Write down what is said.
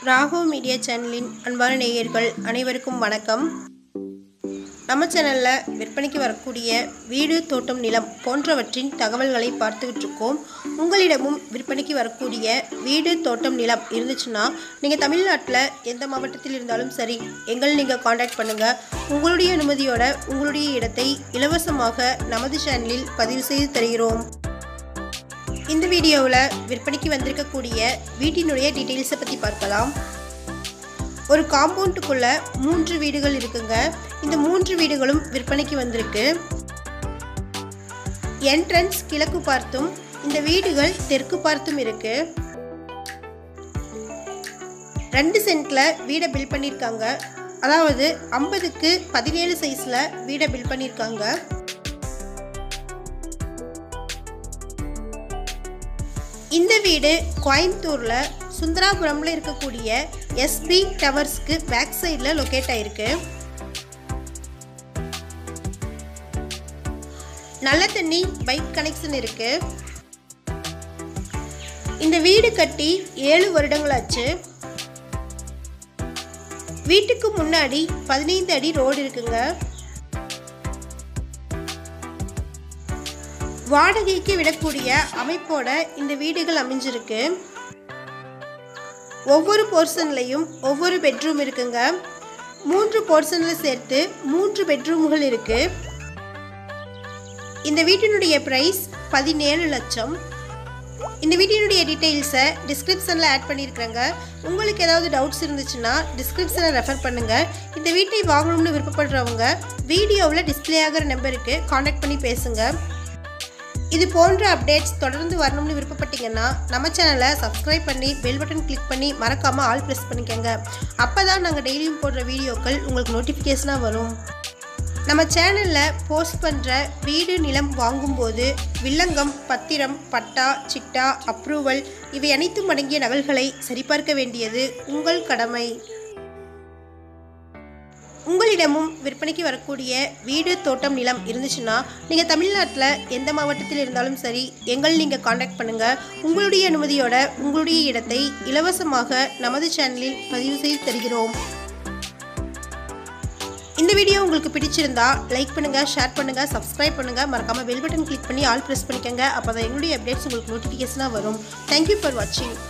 Raghav media சேனலின் அன்பான நேயர்கள் அனைவருக்கும் வணக்கம் நம்ம சேனலில் விற்பனைக்கு வரக்கூடிய வீடு தோட்டம் நிலம் போன்றவற்றின் தகவல்களை பார்த்துக்கிட்டு இருக்கோம் உங்களிடமும் விற்பனைக்கு வரக்கூடிய வீடு தோட்டம் நிலம் இருந்துச்சுன்னா நீங்கள் தமிழ்நாட்டில் எந்த மாவட்டத்தில் இருந்தாலும் சரி எங்கள் நீங்கள் காண்டாக்ட் பண்ணுங்கள் உங்களுடைய அனுமதியோட உங்களுடைய இடத்தை இலவசமாக நமது சேனலில் பதிவு செய்து தருகிறோம் இந்த வீடியோவில் விற்பனைக்கு வந்திருக்கக்கூடிய வீட்டினுடைய டீட்டெயில்ஸை பற்றி பார்க்கலாம் ஒரு காம்பவுண்டுக்குள்ள மூன்று வீடுகள் இருக்குங்க இந்த மூன்று வீடுகளும் விற்பனைக்கு வந்திருக்கு என்ட்ரன்ஸ் கிழக்கு பார்த்தும் இந்த வீடுகள் தெற்கு பார்த்தும் இருக்கு ரெண்டு சென்ட்ல வீடை பில் பண்ணியிருக்காங்க அதாவது ஐம்பதுக்கு பதினேழு சைஸில் வீடை பில் பண்ணியிருக்காங்க இந்த வீடு கோயம்புத்தூரில் சுந்தராபுரமில் இருக்கக்கூடிய எஸ்பி டவர்ஸ்க்கு பேக் சைடில் லொக்கேட் ஆயிருக்கு நல்ல தண்ணி பைப் கனெக்ஷன் இருக்கு இந்த வீடு கட்டி ஏழு வருடங்களாச்சு வீட்டுக்கு முன்னாடி பதினைந்து அடி ரோடு இருக்குங்க வாடகைக்கு விடக்கூடிய அமைப்போட இந்த வீடுகள் அமைஞ்சிருக்கு ஒவ்வொரு போர்ஷன்லையும் ஒவ்வொரு பெட்ரூம் இருக்குங்க மூன்று போர்ஷனில் சேர்த்து மூன்று பெட்ரூம்கள் இருக்கு இந்த வீட்டினுடைய ப்ரைஸ் பதினேழு லட்சம் இந்த வீட்டினுடைய டீட்டெயில்ஸை டிஸ்கிரிப்ஷனில் ஆட் பண்ணியிருக்கிறேங்க உங்களுக்கு ஏதாவது டவுட்ஸ் இருந்துச்சுன்னா டிஸ்கிரிப்ஷனை ரெஃபர் பண்ணுங்கள் இந்த வீட்டை வாங்கணும்னு விருப்பப்படுறவங்க வீடியோவில் டிஸ்பிளே ஆகிற நம்பருக்கு காண்டாக்ட் பண்ணி பேசுங்க இது போன்ற அப்டேட்ஸ் தொடர்ந்து வரணும்னு விருப்பப்பட்டீங்கன்னா நம்ம சேனலை சப்ஸ்கிரைப் பண்ணி பெல் பட்டன் கிளிக் பண்ணி மறக்காமல் ஆல் ப்ரெஸ் பண்ணிக்கோங்க அப்போ தான் நாங்கள் டெய்லியும் போடுற வீடியோக்கள் உங்களுக்கு நோட்டிஃபிகேஷனாக வரும் நம்ம சேனலில் போஸ்ட் பண்ணுற வீடு நிலம் வாங்கும்போது வில்லங்கம் பத்திரம் பட்டா சிட்டா அப்ரூவல் இவை அனைத்தும் அடங்கிய நகல்களை சரிபார்க்க வேண்டியது உங்கள் கடமை உங்களிடமும் விற்பனைக்கு வரக்கூடிய வீடு தோட்டம் நிலம் இருந்துச்சுன்னா நீங்கள் தமிழ்நாட்டில் எந்த மாவட்டத்தில் இருந்தாலும் சரி எங்கள் நீங்கள் காண்டாக்ட் பண்ணுங்கள் உங்களுடைய அனுமதியோட உங்களுடைய இடத்தை இலவசமாக நமது சேனலில் பதிவு செய்து தருகிறோம் இந்த வீடியோ உங்களுக்கு பிடிச்சிருந்தா லைக் பண்ணுங்கள் ஷேர் பண்ணுங்கள் சப்ஸ்கிரைப் பண்ணுங்கள் மறக்காமல் பெல் பட்டன் கிளிக் பண்ணி ஆல் ப்ரெஸ் பண்ணிக்கோங்க அப்போ தான் எங்களுடைய அப்டேட்ஸ் உங்களுக்கு நோட்டிஃபிகேஷனாக வரும் தேங்க்யூ ஃபார் வாட்சிங்